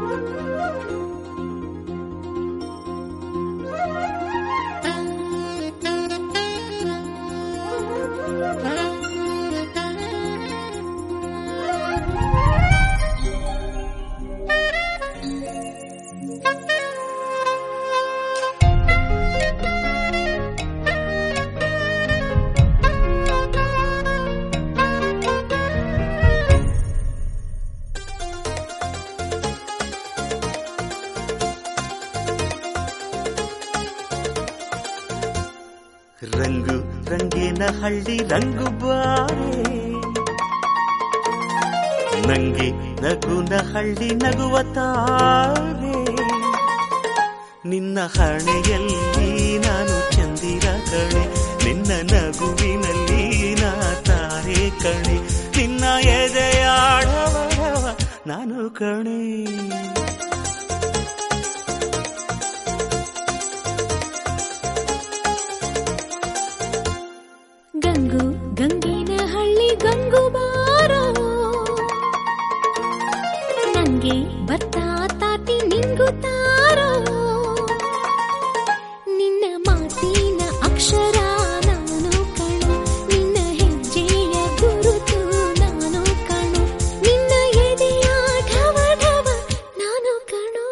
ರಂಗು ರಂಗಿನ ಹಳ್ಳಿ ರಂಗು ಬಾರೆ ನಂಗೆ ನಗುನ ಹಳ್ಳಿ ನಗುವ ತಾರೆ ನಿನ್ನ ಹಣೆಯಲ್ಲಿ ನಾನು ಚಂದಿರ ಕಣೆ ನಿನ್ನ ನಗುವಿನಲ್ಲಿ ನಾ ತಾರೆ ಕಣೆ ನಿನ್ನ ಎದೆಯಾಡವರವ ನಾನು ಕಣೆ ಗಂಗು ಗಂಗಿನ ಹಳ್ಳಿ ಗಂಗು ಬಾರೋ ನಂಗೆ ಬರ್ತಾ ತಾತಿ ನಿಂಗು ತಾರೋ ನಿನ್ನ ಮಾತಿನ ಅಕ್ಷರ ನಾನು ಕಣು ನಿನ್ನ ಹೆಜ್ಜೆಯ ಗುರುತು ನಾನು ಕಣು ನಿನ್ನ ಎದೆಯ ಢವ ಢವ ನಾನು ಕಣು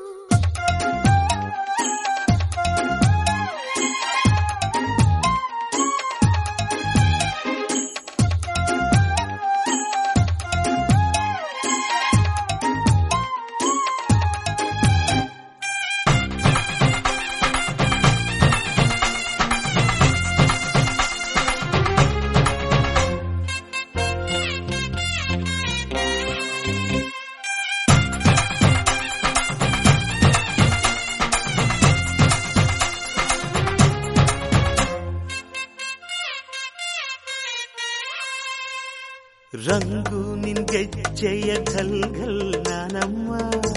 ರಂಗು ನಿನ್ಗೆಜ್ಜೆಯ ಘಲ್ ಘಲ್ ನಾನಮ್ಮ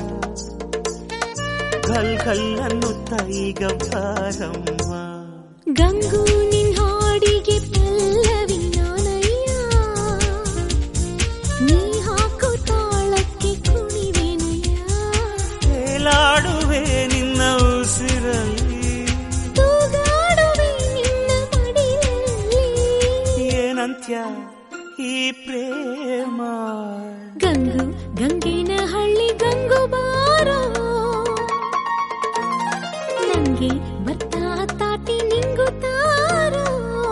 ಘಲ್ ಘಲ್ ಅನ್ನುತ್ತ ಈಗ ಬಾರಮ್ಮ ಗಂಗು ನಿನ್ ಹಾಡಿಗೆ ಪಲ್ಲವಿ ನಾನಯ್ಯ ನೀ ಹಾಕೋ ತಾಳಕ್ಕೆ ಕುಣಿವೆನಯ್ಯ ತೇಲಾಡುವೆ ನಿನ್ನ ಉಸಿರಲ್ಲಿ ತೂಗಾಡುವೆ ನಿನ್ನ ಮಡಿಲಲ್ಲಿ ಏನಂತ್ಯ ಈ ಪ್ರೇಮ ಗಂಗು ಗಂಗಿನ ಹಳ್ಳಿ ಗಂಗು ಬಾರೋ ನಂಗೆ ಬರ್ತಾ ತಾಟಿ ನಿಂಗು ತಾರೋ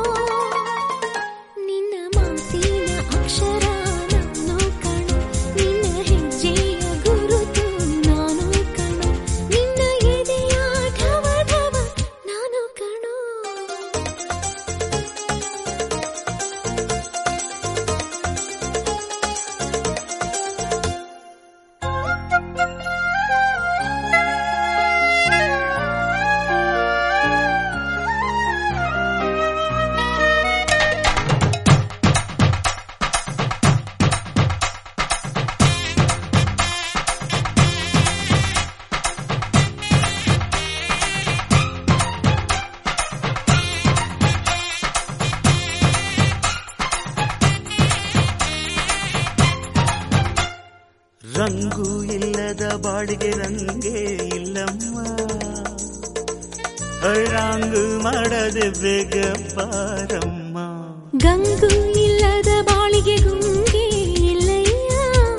ನಿನ್ನ ಮಾತಿನ ಅಕ್ಷರ ನಾನು ಕಣು ನಿನ್ನ ಹೆಜ್ಜೆಯ ಗುರುತು ನಾನು ಕಣು ನಿನ್ನ ಎದೆಯ ಢವ ಢವ ನಾನು ಕಣು ರಂಗು ಇಲ್ಲದ ಬಾಡಿಗೆ ರಂಗೆ ಇಲ್ಲಮ್ಮ ರಾಂಗು ಮಾಡದೆ ಬೇಗ ಬಾರಮ್ಮ ಗಂಗು ಇಲ್ಲದ ಬಾಳಿಗೆ ಗುಂಗೆ ಇಲ್ಲಯ್ಯ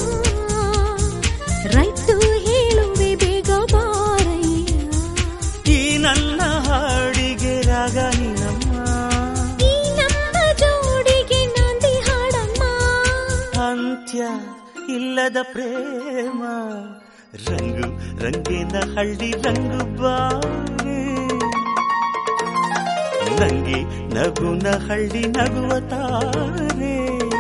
ರೈತು ಹೇಳುವೆ ಬೇಗ ಬಾರಯ್ಯ ಈ ನನ್ನ ಹಾಡಿಗೆ ರಾಗ ನೀನಮ್ಮ ಈ ನಮ್ಮ ಜೋಡಿಗೆ ನಂದಿ ಹಾಡಮ್ಮ ಅಂತ್ಯ ಇಲ್ಲದ ಪ್ರೇಮ ರಂಗು ರಂಗಿನ ಹಳ್ಳಿ ರಂಗು ಬಾರೆ ನಂಗೆ ನಗುನ ಹಳ್ಳಿ ನಗುವ ತಾರೆ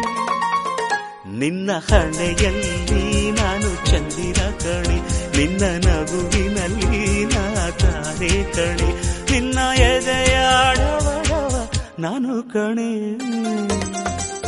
ನಿನ್ನ ಹಣೆಯಲ್ಲಿ ನಾನು ಚಂದಿರ ಕಣೆ ನಿನ್ನ ನಗುವಿನಲ್ಲಿ ನಾ ತಾರೆ ಕಣೆ ನಿನ್ನ ಎದೆಯಾಡವಡವ ನಾನು ಕಣೆ